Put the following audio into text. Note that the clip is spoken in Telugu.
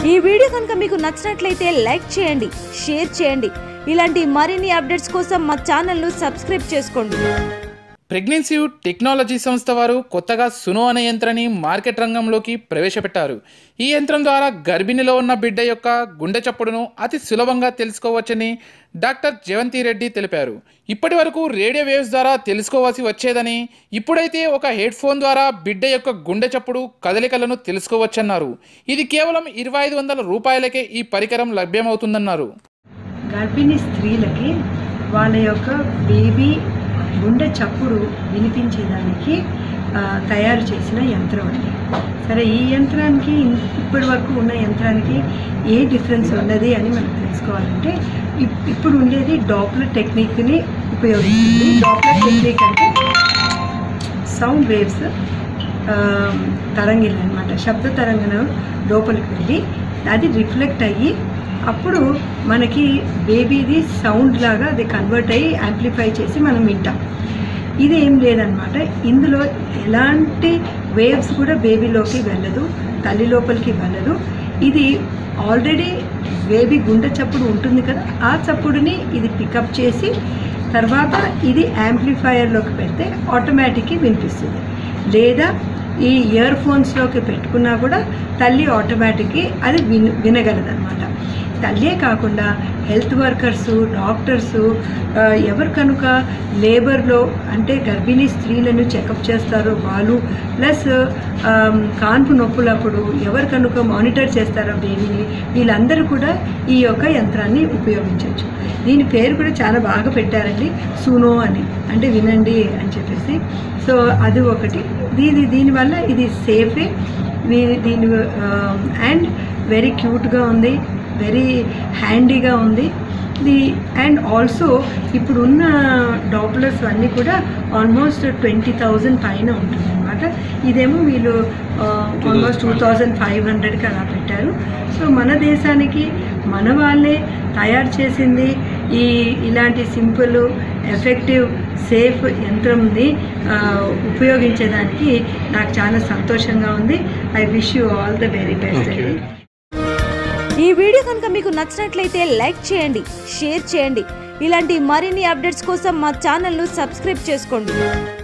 ఈ వీడియో కనుక మీకు నచ్చినట్లయితే లైక్ చేయండి షేర్ చేయండి ఇలాంటి మరిన్ని అప్డేట్స్ కోసం మా ఛానల్ను సబ్స్క్రైబ్ చేసుకోండి ప్రెగ్నెన్సీ టెక్నాలజీ సంస్థ వారు కొత్తగా సునో అనే యంత్రాన్ని మార్కెట్ రంగంలోకి ప్రవేశపెట్టారు ఈ యంత్రం ద్వారా గర్భిణిలో ఉన్న బిడ్డ యొక్క గుండె చప్పుడును అతి సులభంగా తెలుసుకోవచ్చని డాక్టర్ జయంతి రెడ్డి తెలిపారు ఇప్పటి వరకు రేడియో వేవ్స్ ద్వారా తెలుసుకోవాల్సి వచ్చేదని ఇప్పుడైతే ఒక హెడ్ ఫోన్ ద్వారా బిడ్డ యొక్క గుండె చప్పుడు కదలికలను తెలుసుకోవచ్చన్నారు ఇది కేవలం ఇరవై ఐదు వందల రూపాయలకే ఈ పరికరం లభ్యమవుతుందన్నారు గర్భిణీ స్త్రీలకి వాళ్ళ యొక్క బేబీ గుండె చప్పుడు వినిపించేదానికి ఆ, తయారు చేసిన యంత్రం అండి సరే ఈ యంత్రానికి ఇన్- ఇప్పటి వరకు ఉన్న యంత్రానికి ఏ డిఫరెన్స్ ఉన్నది అని మనం తెలుసుకోవాలంటే ఇప్- ఇప్పుడు ఉండేది డాప్లర్ టెక్నిక్ని ఉపయోగిస్తుంది డాప్లర్ టెక్నిక్ అంటే సౌండ్ వేవ్స్ తరంగిలు అనమాట శబ్ద తరంగం లోపలికి వెళ్ళి అది రిఫ్లెక్ట్ అయ్యి అప్పుడు మనకి బేబీది సౌండ్ లాగా అది కన్వర్ట్ అయ్యి యాంప్లిఫై చేసి మనం వింటాం ఇది ఏం లేదనమాట ఇందులో ఎలాంటి వేవ్స్ కూడా బేబీలోకి వెళ్ళదు తల్లి లోపలికి వెళ్ళదు ఇది ఆల్రెడీ బేబీ గుండె చప్పుడు ఉంటుంది కదా ఆ చప్పుడుని ఇది పికప్ చేసి తర్వాత ఇది యాంప్లిఫైయర్లోకి పెడితే ఆటోమేటిక్గా వినిపిస్తుంది లేదా ఈ ఇయర్ ఫోన్స్లోకి పెట్టుకున్నా కూడా తల్లి ఆటోమేటిక్గా అది విన వినగలదన్నమాట తల్లే కాకుండా హెల్త్ వర్కర్స్ డాక్టర్సు ఎవరు కనుక లేబర్లో అంటే గర్భిణీ స్త్రీలను చెకప్ చేస్తారో వాళ్ళు ప్లస్ కాన్పు నొప్పులప్పుడు ఎవరు కనుక మానిటర్ చేస్తారో బేబీని వీళ్ళందరూ కూడా ఈ యొక్క యంత్రాన్ని ఉపయోగించవచ్చు దీని పేరు కూడా చాలా బాగా పెట్టారండి సునో అని అంటే వినండి అని చెప్పేసి సో అది ఒకటి దీని దీనివల్ల ఇది సేఫే దీని దీని అండ్ వెరీ క్యూట్గా ఉంది వెరీ హ్యాండీగా ఉంది ది అండ్ ఆల్సో ఇప్పుడున్న డాప్లర్స్ అన్నీ కూడా ఆల్మోస్ట్ ట్వంటీ థౌజండ్ పైన ఉంటుంది అనమాట ఇదేమో వీళ్ళు ఆల్మోస్ట్ టూ థౌజండ్ ఫైవ్ హండ్రెడ్కి అలా పెట్టారు సో మన దేశానికి మన వాళ్ళే తయారు చేసింది ఈ ఇలాంటి సింపుల్ ఎఫెక్టివ్ సేఫ్ యంత్రంని ఆ, ఉపయోగించేదానికి నాకు చాలా సంతోషంగా ఉంది I wish you all the very best అండి ఈ వీడియో కనుక మీకు నచ్చినట్లయితే లైక్ చేయండి షేర్ చేయండి ఇలాంటి మరిన్ని అప్డేట్స్ కోసం మా ఛానల్ను సబ్స్క్రైబ్ చేసుకోండి